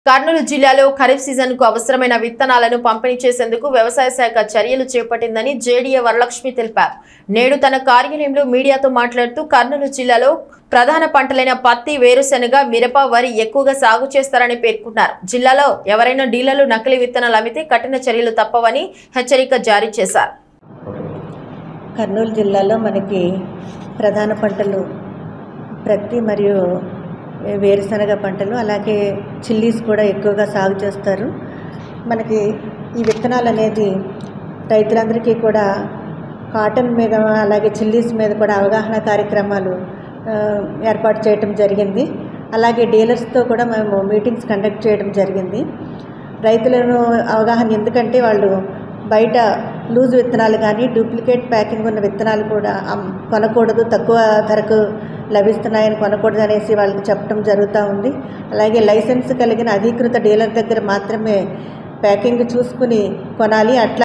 కర్నూలు జిల్లాలో ఖరీఫ్ సీజన్ కు అవసరమైన విత్తనాలను పంపిణీ చేసేందుకు వ్యవసాయ శాఖ చర్యలు చేపట్టిందని జేడీఏ వరలక్ష్మి తెలిపారు నేడు తన కార్యాలయంలో మీడియాతో మాట్లాడుతూ కర్నూలు జిల్లాలో ప్రధాన పంటలైన పత్తి వేరుశెనగ మిరప వరి ఎక్కువగా సాగు చేస్తారని పేర్కొన్నారు జిల్లాలో ఎవరైనా డీలర్లు నకిలీ విత్తనాలు అమ్మితే కఠిన చర్యలు తప్పవని హెచ్చరిక జారీ చేశారు కర్నూలు జిల్లాలో మనకి ప్రధాన పంటలు ప్రత్తి మరియు వేరుశనగ పంటలు అలాగే చిల్లీస్ కూడా ఎక్కువగా సాగు చేస్తారు మనకి ఈ విత్తనాలు అనేది రైతులందరికీ కూడా కాటన్ మీద అలాగే చిల్లీస్ మీద కూడా అవగాహన కార్యక్రమాలు ఆ, ఏర్పాటు చేయటం జరిగింది అలాగే డీలర్స్తో కూడా మేము మీటింగ్స్ కండక్ట్ చేయడం జరిగింది రైతులను అవగాహన ఎందుకంటే వాళ్ళు బయట లూజ్ విత్తనాలు కానీ డూప్లికేట్ ప్యాకింగ్ ఉన్న విత్తనాలు కూడా అమ్- కొనకూడదు తక్కువ ధరకు లభిస్తున్నాయని కొనకూడదు అనేసి వాళ్ళకి చెప్పడం జరుగుతూ ఉంది అలాగే లైసెన్స్ కలిగిన అధీకృత డీలర్ దగ్గర మాత్రమే ప్యాకింగ్ చూసుకుని కొనాలి అట్లా